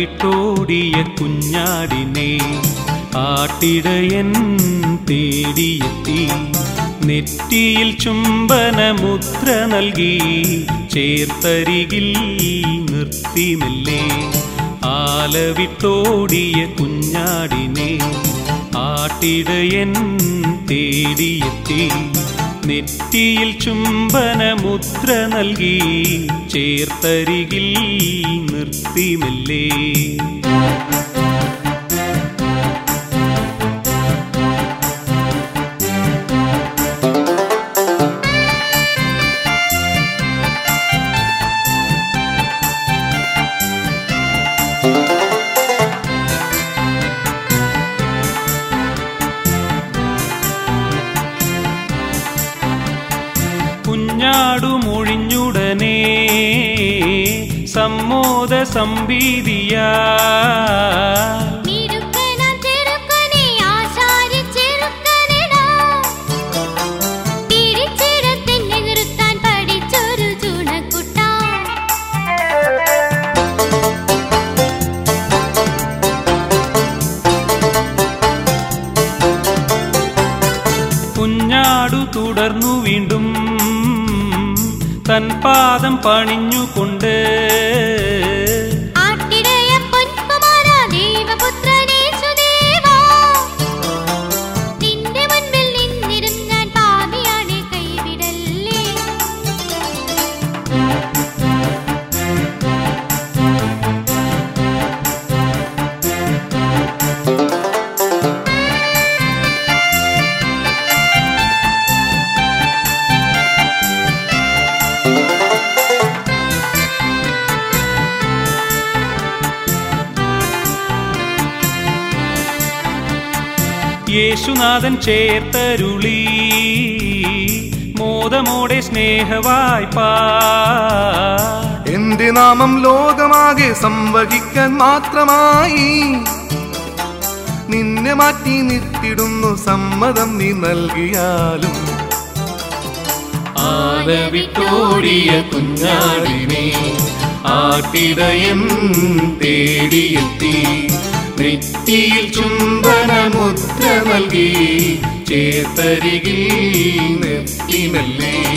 വിട്ടോടിയ കുഞ്ഞാടിനെ ആട്ടിടയൻ തേടിയെത്തി നെറ്റിയിൽ ചുംബനമുദ്ര നൽകി ചേർത്തരികിൽ നിർത്തിമെല്ലേ ആലവിട്ടോടിയ കുഞ്ഞാടിനെ ആട്ടിടയൻ തേടിയെത്തി നെറ്റിയിൽ ചുംബനമുദ്ര നൽകി ചേർത്തരികിൽ നിർത്തിമെല്ലേ കുഞ്ഞാടു മൊഴിഞ്ഞുടനെ സമ്മോദ സംഭീതിയാ മിടുക്കനാം ചെറുക്കനെ ആശാരി ചെറുക്കനെടാ. പിടിച്ചിടത്തെന്നെ നിർത്താൻ പഠിച്ചൊരു ചുണക്കുട്ടാ. കുഞ്ഞാടു തുടർന്നു വീണ്ടും തൻ പാദം പണിഞ്ഞുകൊണ്ട് ആട്ടിടയ പൊൻകുമാരാ ദേവപുത്രനേശുദേവാ. നിന്റെ മുൻപിൽ നിന്നിരുന്നാൻ പാപിയാണെ കൈവിടല്ലേ യേശുനാഥൻ ചേർത്തരുളി മോദമോടെ സ്നേഹവായ്പാ എന്റെ നാമം ലോകമാകെ സംവഹിക്കാൻ മാത്രമായി നിന്നെ മാറ്റി നിർത്തിടുന്നു സമ്മതം നീ നൽകിയാലും ആലവിട്ടോടിയ കുഞ്ഞാടിനെ ആട്ടിടയൻ തേടിയെത്തി നെറ്റിയിൽ ചുംബനമുദ്ര നൽകി ചേത്തരികിൽ നിർത്തിമല്ലേ